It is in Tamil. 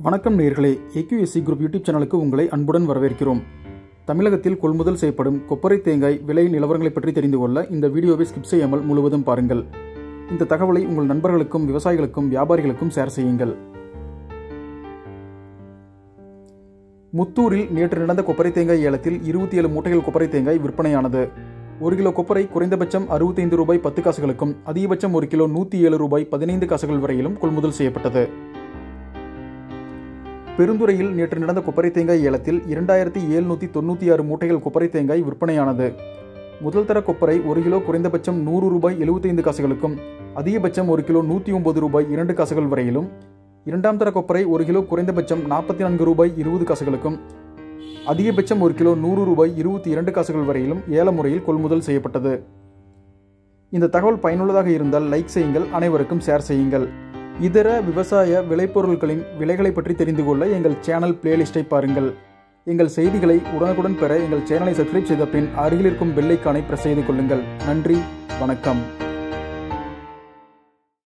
வணக்கம் நேர்களே ஏக்யூஎஸ்சி குரூப் யூடியூப் சேனலுக்கு உங்களை அன்புடன் வரவேற்கிறோம் தமிழகத்தில் கொள்முதல் செய்யப்படும் கொப்பரை தேங்காய் விலை நிலவரங்களை பற்றி தெரிந்து கொள்ள இந்த வீடியோவை ஸ்கிப் செய்யாமல் முழுவதும் பாருங்கள் இந்த தகவலை உங்கள் நண்பர்களுக்கும் விவசாயிகளுக்கும் வியாபாரிகளுக்கும் ஷேர் செய்யுங்கள் முத்தூரில் நேற்று நடந்த கொப்பரை தேங்காய் ஏலத்தில் இருபத்தி ஏழு மூட்டைகள் கொப்பரை தேங்காய் விற்பனையானது ஒரு கிலோ கொப்பரை குறைந்தபட்சம் அறுபத்தைந்து ரூபாய் பத்து காசுகளுக்கும் அதிகபட்சம் ஒரு கிலோ நூற்றி ஏழு ரூபாய் பதினைந்து காசுகள் வரையிலும் கொள்முதல் செய்யப்பட்டது பெருந்துறையில் நேற்று நடந்த கொப்பரை தேங்காய் ஏலத்தில் இரண்டாயிரத்தி எழுநூற்றி தொண்ணூற்றி ஆறு மூட்டைகள் கொப்பரை தேங்காய் விற்பனையானது முதல் தர கொப்பரை ஒரு கிலோ குறைந்தபட்சம் நூறு ரூபாய் எழுபத்தைந்து காசுகளுக்கும் அதிகபட்சம் ஒரு கிலோ நூற்றி ஒன்பது ரூபாய் இரண்டு காசுகள் வரையிலும் இரண்டாம் தர கொப்பரை ஒரு கிலோ குறைந்தபட்சம் நாற்பத்தி நான்கு ரூபாய் இருபது காசுகளுக்கும் அதிகபட்சம் ஒரு கிலோ நூறு ரூபாய் இருபத்தி இரண்டு காசுகள் வரையிலும் ஏல முறையில் கொள்முதல் செய்யப்பட்டது இந்த தகவல் பயனுள்ளதாக இருந்தால் லைக் செய்யுங்கள் அனைவருக்கும் ஷேர் செய்யுங்கள் இதர விவசாய விளைபொருட்களின் விலைகளை பற்றி தெரிந்து கொள்ள எங்கள் சேனல் பிளேலிஸ்டை பாருங்கள் எங்கள் செய்திகளை உடனுக்குடன் பெற எங்கள் சேனலை சப்ஸ்கிரைப் செய்த பின் அருகில் இருக்கும் பெல்லைக்கானை பிரஸ் செய்து கொள்ளுங்கள் நன்றி வணக்கம்